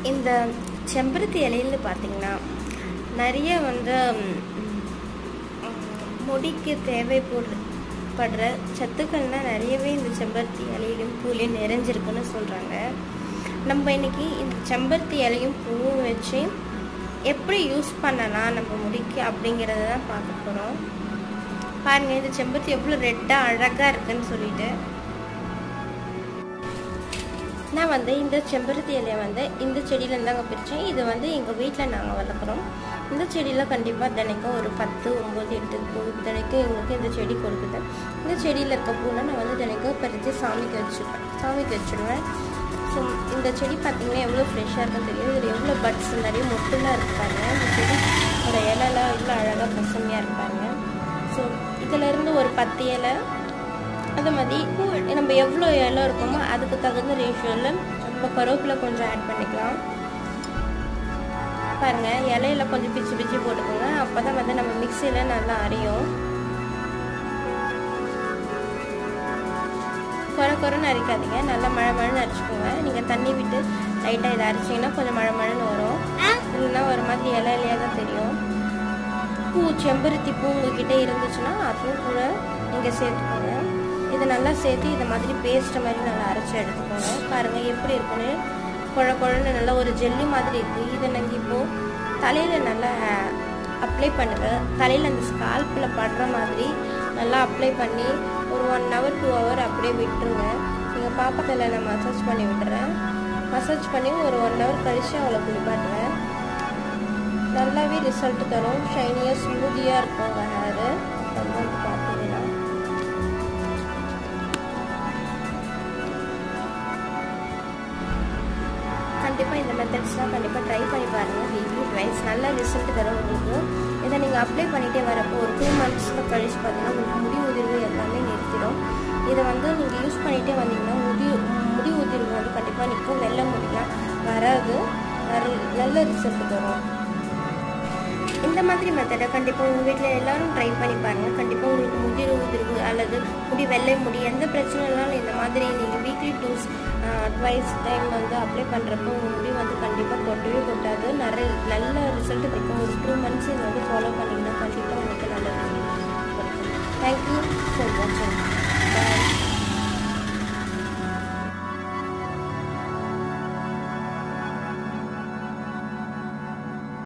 இந்த செம்பருத்தி இலையில பார்த்தீங்கன்னா நிறைய வந்து ம், ம், முடிக்கு தேவைப்படுற படுற சத்துக்கள்லாம் நிறையவே இந்த செம்பருத்தி இலையிலும் பூலையும் நிறைஞ்சிருக்குன்னு சொல்கிறாங்க நம்ம இன்னைக்கு இந்த செம்பருத்தி இலையும் பூவும் வச்சு எப்படி யூஸ் பண்ணலாம் நம்ம முடிக்கு அப்படிங்கிறத தான் பார்க்க போகிறோம் பாருங்கள் இந்த செம்பருத்தி எவ்வளோ ரெட்டாக அழகாக இருக்குன்னு சொல்லிட்டு நான் வந்து இந்த செம்பருத்தி இலையை வந்து இந்த செடியிலேருந்து தாங்க பிரித்தேன் இது வந்து எங்கள் வீட்டில் நாங்கள் வளர்க்குறோம் இந்த செடியில் கண்டிப்பாக தினைக்கும் ஒரு பத்து ஒம்பது எட்டு பூ தினைக்கும் எங்களுக்கு இந்த செடி கொடுக்குது இந்த செடியில் இருக்க பூவை நான் வந்து தினைக்கும் பறித்து சாமிக்கு வச்சுருவேன் சாமிக்கு வச்சுடுவேன் ஸோ இந்த செடி பார்த்தீங்கன்னா எவ்வளோ ஃப்ரெஷ்ஷாக இருக்குன்னு தெரியும் இதில் எவ்வளோ பட்ஸ் நிறைய மொட்டுலாம் இருப்பாங்க இந்த செடியோட இலைலாம் எவ்வளோ அழகாக பசுமையாக இருப்பாங்க ஸோ இதிலேருந்து ஒரு பத்து இலை அது மாதிரி நம்ம எவ்வளோ இலை இருக்கோமோ அதுக்கு தகுந்த ரேஷியோவில் நம்ம கருவேப்பிலை கொஞ்சம் ஆட் பண்ணிக்கலாம் பாருங்கள் இலையில கொஞ்சம் பிச்சு பிச்சு போட்டுக்கோங்க அப்போ தான் வந்து நம்ம மிக்சியில் நல்லா அரையும் குறை குறைன்னு அரைக்காதீங்க நல்லா மழை மழைன்னு அரைச்சிக்கோங்க நீங்கள் தண்ணி விட்டு லைட்டாக இதை அரைச்சிங்கன்னா கொஞ்சம் மழை மழைன்னு வரும் இல்லைன்னா ஒரு மாதிரி இலை இலையாக தான் தெரியும் பூ செம்பருத்தி பூ உங்ககிட்ட இருந்துச்சுன்னா அதுவும் கூட நீங்கள் சேர்த்துக்கோங்க இதை நல்லா சேர்த்து இதை மாதிரி பேஸ்ட் மாதிரி நல்லா அரைச்சி எடுத்துக்கோங்க பாருங்கள் எப்படி இருக்குன்னு குழ குழன்னு நல்லா ஒரு ஜெல்லி மாதிரி இருக்குது இதை நாங்கள் இப்போது தலையில் நல்லா அப்ளை பண்ணுவேன் தலையில் அந்த ஸ்கால்பில் படுற மாதிரி நல்லா அப்ளை பண்ணி ஒரு ஒன் ஹவர் டூ ஹவர் அப்படியே விட்டுருங்க எங்கள் பாப்பா தலையில் நான் மசாஜ் பண்ணி விட்டுறேன் மசாஜ் பண்ணி ஒரு ஒன் ஹவர் கழித்து அவளை குளிப்பாட்டுவேன் நல்லாவே ரிசல்ட் தரும் ஷைனியாக ஸ்மூதியாக இருக்கும் உங்கள் ஹேரு ரொம்ப பார்த்தீங்கன்னா கண்டிப்பாக இந்த மெத்தட்ஸ்லாம் கண்டிப்பாக ட்ரை பண்ணி பாருங்கள் வீக்லி ட்வைஸ் நல்ல ரிசல்ட் தரும் உங்களுக்கு இதை நீங்கள் அப்ளை பண்ணிகிட்டே வரப்போ ஒரு டூ மந்த்ஸில் கழிச்சு பார்த்தீங்கன்னா உங்களுக்கு முடி உதிர்வு எல்லாமே நிறுத்திடும் இதை வந்து நீங்கள் யூஸ் பண்ணிகிட்டே வந்தீங்கன்னா முடி முடி உதிர்வு வந்து கண்டிப்பாக நிற்கும் வெள்ளை முடியலாம் வராது நல்ல- நல்ல ரிசல்ட் தரும் இந்த மாதிரி மெத்தடை கண்டிப்பாக உங்கள் வீட்டில் எல்லாரும் ட்ரை பண்ணி பாருங்கள் கண்டிப்பாக உங்களுக்கு முதிர் உதிர்வு அல்லது முடி வெள்ளை முடி எந்த பிரச்சனைனாலும் இந்த மாதிரி நீங்கள் வீக்லி டூஸ் ட்வைஸ் டைம் வந்து அப்ளை பண்ணுறப்போ உங்கள் முடி வந்து கண்டிப்பாக கொட்டவே கொட்டாது நிறைய நல்ல ரிசல்ட் கிடைக்கும் ஒரு டூ மந்த்ஸ் இதை வந்து ஃபாலோ பண்ணிங்கன்னா கண்டிப்பாக